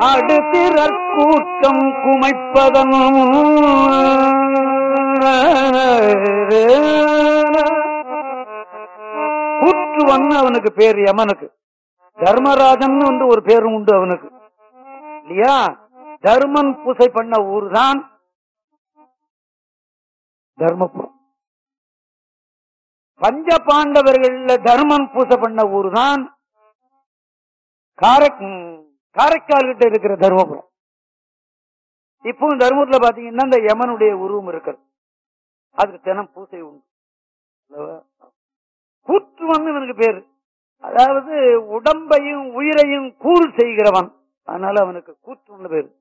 அடுத்திறற் கூட்டம் குமைப்பதன் கூற்றுவன் அவனுக்கு பேர் யமனுக்கு தர்மராஜன் வந்து ஒரு பேரும் உண்டு அவனுக்கு இல்லையா தர்மன் பூசை பண்ண ஊர் தான் தர்மபுரம் பஞ்ச பாண்டவர்கள்ல தர்மன் பூசை பண்ண ஊர் தான் காரைக் காரைக்கால் கிட்ட இருக்கிற தர்மபுரம் இப்பவும் தர்மபுரத்துல பாத்தீங்கன்னா இந்த யமனுடைய உருவம் இருக்கிறது அதுக்கு தினம் பூசை உண்டு அல்லவா? கூற்றுவன் இவனுக்கு பேரு அதாவது உடம்பையும் உயிரையும் கூறு செய்கிறவன் அதனால அவனுக்கு கூற்றுன்னு பேரு